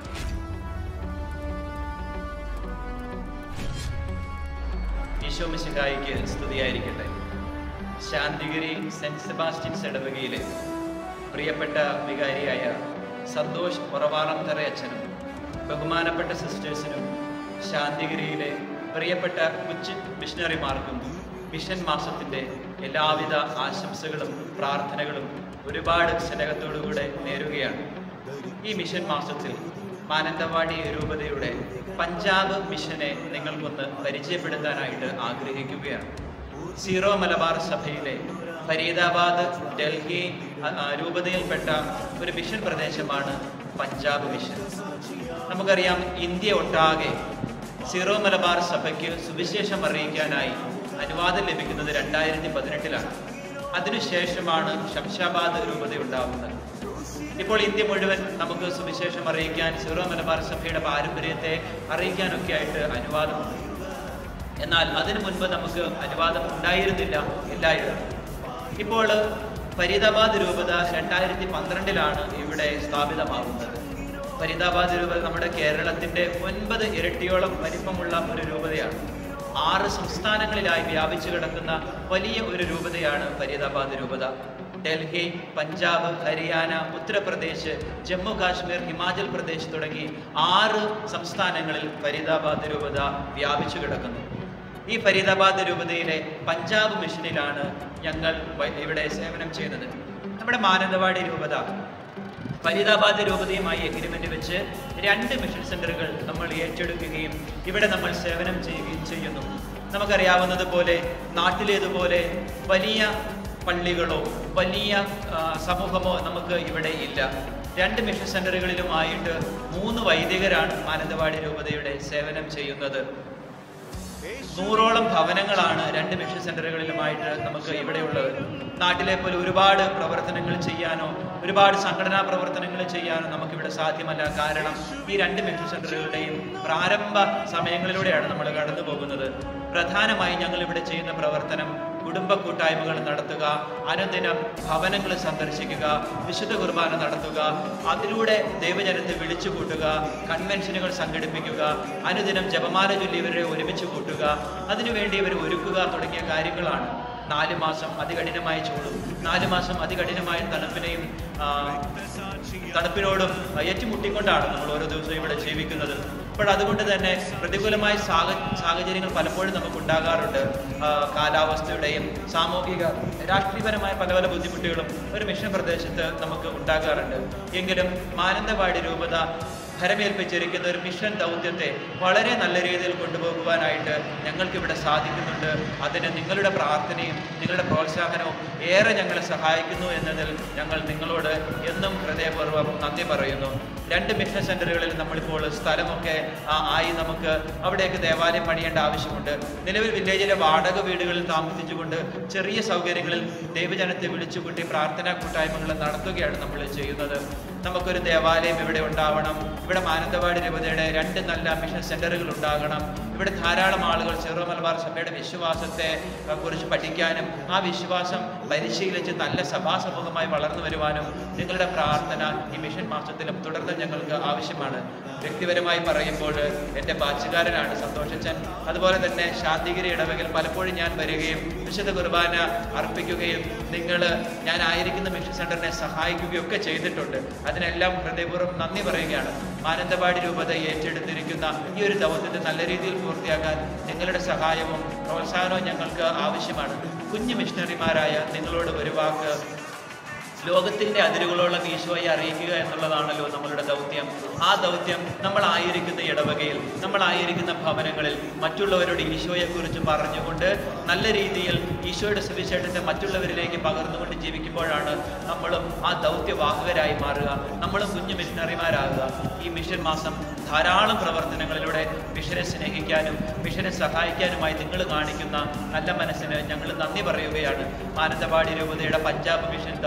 ഈശോ മിശിഹായിക്ക് സ്തുതിയായിരിക്കട്ടെ Santhigiri saint Sebastian's ഇടവകയിലെ പ്രിയപ്പെട്ട വികാരിയായ സന്തോഷ് ഉറവാറംതറ അച്ഛനും ബഹുമാനപ്പെട്ട സിസ്റ്റേഴ്സിനും ശാന്തിഗിരിയിലെ പ്രിയപ്പെട്ട കൊച്ചു മിഷണറിമാർക്കും മിഷൻ മാസത്തിൻ്റെ എല്ലാവിധ ആശംസകളും പ്രാർത്ഥനകളും ഒരുപാട് സ്നേഹത്തോടുകൂടെ നേരുകയാണ് ഈ മിഷൻ മാസത്തിൽ മാനന്തവാടി രൂപതയുടെ പഞ്ചാബ് മിഷനെ നിങ്ങൾക്കൊന്ന് പരിചയപ്പെടുത്താനായിട്ട് ആഗ്രഹിക്കുകയാണ് സീറോ മലബാർ സഭയിലെ ഫരീദാബാദ് ഡൽഹി അ- ആ, രൂപതയിൽപ്പെട്ട ഒരു മിഷൻ പ്രദേശമാണ് പഞ്ചാബ് മിഷൻ നമുക്കറിയാം ഇന്ത്യ ഒട്ടാകെ സീറോ മലബാർ സഭയ്ക്ക് സുവിശേഷം അറിയിക്കാനായി അനുവാദം ലഭിക്കുന്നത് രണ്ടായിരത്തി പതിനെട്ടിലാണ് അതിനുശേഷമാണ് ശംഷാബാദ് രൂപത ഉണ്ടാവുന്നത് ഇപ്പോൾ ഇന്ത്യ മുഴുവൻ നമുക്ക് സുവിശേഷം അറിയിക്കാൻ സീറോ മലബാർ സഭയുടെ പാരമ്പര്യത്തെ അറിയിക്കാനൊക്കെ ആയിട്ട് അനുവാദമുണ്ട് എന്നാൽ അതിനു മുൻപ് നമുക്ക് അനുവാദം ഉണ്ടായിരുന്നില്ല എല്ലായിടത്തും ഇപ്പോൾ ഫരീദാബാദ് രൂപത രണ്ടായിരത്തി പന്ത്രണ്ടിലാണ് ഇവിടെ സ്ഥാപിതമാകുന്നത് ഫരീദാബാദ് രൂപത നമ്മുടെ കേരളത്തിന്റെ ഒൻപത് ഇരട്ടിയോളം വലിപ്പമുള്ള ഒരു രൂപതയാണ് ആറ് സംസ്ഥാനങ്ങളിലായി വ്യാപിച്ചു കിടക്കുന്ന വലിയ ഒരു രൂപതയാണ് ഫരീദാബാദ് രൂപത ഡൽഹി പഞ്ചാബ് ഹരിയാന ഉത്തർപ്രദേശ് ജമ്മു കാശ്മീർ ഹിമാചൽ പ്രദേശ് തുടങ്ങി ആറ് സംസ്ഥാനങ്ങളിൽ ഫരീദാബാദ് രൂപത വ്യാപിച്ചു കിടക്കുന്നു ഈ ഫരീദാബാദ് രൂപതയിലെ പഞ്ചാബ് മിഷനിലാണ് ഞങ്ങൾ വ- ഇവിടെ സേവനം ചെയ്യുന്നത് നമ്മുടെ മാനന്തവാടി രൂപത ഫരീദാബാദ് രൂപതയുമായി എഗ്രിമെന്റ് വെച്ച് രണ്ട് മിഷൻ സെന്ററുകൾ നമ്മൾ ഏറ്റെടുക്കുകയും ഇവിടെ നമ്മൾ സേവനം ചെയ്യുകയും ചെയ്യുന്നു നമുക്കറിയാവുന്നത് പോലെ നാട്ടിലേതുപോലെ വലിയ പള്ളികളോ വലിയ ആ, സമൂഹമോ നമുക്ക് ഇവിടെ ഇല്ല രണ്ട് മിഷൻ സെന്ററുകളിലുമായിട്ട് മൂന്ന് വൈദികരാണ് മാനന്തവാടി രൂപതയുടെ സേവനം ചെയ്യുന്നത് നൂറോളം ഭവനങ്ങളാണ് രണ്ട് മിഷൻ സെന്ററുകളിലുമായിട്ട് നമുക്ക് ഇവിടെയുള്ളത് നാട്ടിലെ പോലെ ഒരുപാട് പ്രവർത്തനങ്ങൾ ചെയ്യാനോ ഒരുപാട് സംഘടനാ പ്രവർത്തനങ്ങൾ ചെയ്യാനോ നമുക്കിവിടെ സാധ്യമല്ല കാരണം ഈ രണ്ട് മിഷൻ സെന്ററുകളുടെയും പ്രാരംഭ സമയങ്ങളിലൂടെയാണ് നമ്മൾ കടന്നു പോകുന്നത് പ്രധാനമായി ഞങ്ങൾ ഇവിടെ ചെയ്യുന്ന പ്രവർത്തനം കുടുംബ കൂട്ടായ്മകൾ നടത്തുക അനുദിനം ഭവനങ്ങൾ സന്ദർശിക്കുക വിശുദ്ധ കുർബാന നടത്തുക അതിലൂടെ ദൈവജനത്തെ വിളിച്ചു കൂട്ടുക കൺവെൻഷനുകൾ സംഘടിപ്പിക്കുക അനുദിനം ജപമാല ചൊല്ലി ഇവരെ ഒരുമിച്ച് കൂട്ടുക അതിനുവേണ്ടി ഇവരെ ഒരുക്കുക തുടങ്ങിയ കാര്യങ്ങളാണ് നാല് മാസം അതികഠിനമായ ചൂടും നാല് മാസം അതികഠിനമായ തണുപ്പിനെയും ആ, തണുപ്പിനോടും ഏറ്റുമുട്ടിക്കൊണ്ടാണ് നമ്മൾ ഓരോ ദിവസവും ഇവിടെ ജീവിക്കുന്നത് അപ്പോൾ അതുകൊണ്ട് തന്നെ പ്രതികൂലമായ സാഹ സാഹചര്യങ്ങൾ പലപ്പോഴും നമുക്ക് ഉണ്ടാകാറുണ്ട് ആ, കാലാവസ്ഥയുടെയും സാമൂഹിക രാഷ്ട്രീയപരമായ പല പല ബുദ്ധിമുട്ടുകളും ഒരു മിഷൻ പ്രദേശത്ത് നമുക്ക് ഉണ്ടാകാറുണ്ട് എങ്കിലും മാനന്തവാടി രൂപത ഭരമേൽപ്പിച്ചിരിക്കുന്ന ഒരു മിഷൻ ദൗത്യത്തെ വളരെ നല്ല രീതിയിൽ കൊണ്ടുപോകുവാനായിട്ട് ഞങ്ങൾക്കിവിടെ സാധിക്കുന്നുണ്ട് അതിന് നിങ്ങളുടെ പ്രാർത്ഥനയും നിങ്ങളുടെ പ്രോത്സാഹനവും ഏറെ ഞങ്ങളെ സഹായിക്കുന്നു എന്നതിൽ ഞങ്ങൾ നിങ്ങളോട് എന്നും ഹൃദയപൂർവ്വം നന്ദി പറയുന്നു രണ്ട് മിഷൻ സെന്ററുകളിൽ നമ്മളിപ്പോൾ സ്ഥലമൊക്കെ ആ, ആയി നമുക്ക് അവിടേക്ക് ദേവാലയം പണിയേണ്ട ആവശ്യമുണ്ട് നിലവിൽ വില്ലേജിലെ വാടക വീടുകളിൽ താമസിച്ചുകൊണ്ട് ചെറിയ സൗകര്യങ്ങളിൽ ദൈവജനത്തെ വിളിച്ചുകൂട്ടി പ്രാർത്ഥനാ കൂട്ടായ്മകൾ നടത്തുകയാണ് നമ്മൾ ചെയ്യുന്നത് നമുക്കൊരു ദേവാലയം ഇവിടെ ഉണ്ടാവണം ഇവിടെ മാനന്തവാടി രൂപതയുടെ രണ്ട് നല്ല മിഷൻ സെന്ററുകൾ ഉണ്ടാകണം ഇവിടെ ധാരാളം ആളുകൾ ചെറു മലബാർ സഭയുടെ വിശ്വാസത്തെ അഹ്, കുറിച്ച് പഠിക്കാനും ആ വിശ്വാസം പരിശീലിച്ച് നല്ല സഭാ സമൂഹമായി വളർന്നു വരുവാനും നിങ്ങളുടെ പ്രാർത്ഥന ഈ മിഷൻ മാസത്തിലും തുടർന്ന് ഞങ്ങൾക്ക് ആവശ്യമാണ് വ്യക്തിപരമായി പറയുമ്പോൾ എൻ്റെ ബാച്ചുകാരനാണ് സന്തോഷച്ചൻ അതുപോലെ തന്നെ ശാന്തിഗിരി ഇടവകയിൽ പലപ്പോഴും ഞാൻ വരികയും വിശുദ്ധ കുർബാന അർപ്പിക്കുകയും നിങ്ങൾ ഞാൻ ആയിരിക്കുന്ന മിഷൻ സെന്ററിനെ സഹായിക്കുകയും ഒക്കെ ചെയ്തിട്ടുണ്ട് അതിനെല്ലാം ഹൃദയപൂർവ്വം നന്ദി പറയുകയാണ് മാനന്തവാടി രൂപത ഏറ്റെടുത്തിരിക്കുന്ന ഈ ഒരു ദൗത്യത്തെ നല്ല രീതിയിൽ പൂർത്തിയാക്കാൻ നിങ്ങളുടെ സഹായവും പ്രോത്സാഹനവും ഞങ്ങൾക്ക് ആവശ്യമാണ് കുഞ്ഞു മിഷണറിമാരായ നിങ്ങളോട് ഒരു വാക്ക് ലോകത്തിന്റെ അതിരുകളോളം ഈശോയെ അറിയിക്കുക എന്നുള്ളതാണല്ലോ നമ്മളുടെ ദൗത്യം ആ ദൗത്യം നമ്മളായിരിക്കുന്ന ഇടവകയിൽ നമ്മളായിരിക്കുന്ന ഭവനങ്ങളിൽ മറ്റുള്ളവരോട് ഈശോയെക്കുറിച്ച് പറഞ്ഞുകൊണ്ട് നല്ല രീതിയിൽ ഈശോയുടെ സുവിശേഷത്തെ മറ്റുള്ളവരിലേക്ക് പകർന്നുകൊണ്ട് ജീവിക്കുമ്പോഴാണ് നമ്മളും ആ ദൗത്യവാഹകരായി മാറുക നമ്മളും കുഞ്ഞു മിഷണറിമാരാകുക ഈ മിഷൻ മാസം ധാരാളം പ്രവർത്തനങ്ങളിലൂടെ മിഷനെ സ്നേഹിക്കാനും മിഷനെ സഹായിക്കാനുമായി നിങ്ങൾ കാണിക്കുന്ന നല്ല മനസ്സിന് ഞങ്ങൾ നന്ദി പറയുകയാണ് മാനന്തവാടി രൂപതയുടെ പഞ്ചാബ് മിഷൻ ദൗത്യം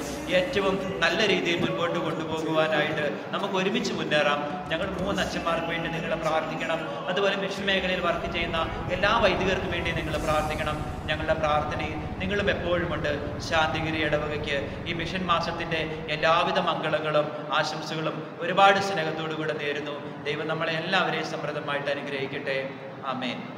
ഏറ്റവും നല്ല രീതിയിൽ മുൻപോട്ട് കൊണ്ടുപോകുവാനായിട്ട് നമുക്ക് ഒരുമിച്ച് മുന്നേറാം ഞങ്ങൾ മൂന്ന് അച്ഛന്മാർക്ക് വേണ്ടി നിങ്ങൾ പ്രാർത്ഥിക്കണം അതുപോലെ മിഷൻ മേഖലയിൽ വർക്ക് ചെയ്യുന്ന എല്ലാ വൈദികർക്കും വേണ്ടി നിങ്ങൾ പ്രാർത്ഥിക്കണം ഞങ്ങളുടെ പ്രാർത്ഥനയിൽ നിങ്ങളും എപ്പോഴുമുണ്ട് ശാന്തിഗിരി ഇടവകയ്ക്ക് ഈ മിഷൻ മാസത്തിന്റെ എല്ലാവിധ മംഗളങ്ങളും ആശംസകളും ഒരുപാട് സ്നേഹത്തോടു കൂടെ നേരുന്നു ദൈവം നമ്മളെ എല്ലാവരെയും സമൃദ്ധമായിട്ട് അനുഗ്രഹിക്കട്ടെ ആമേൻ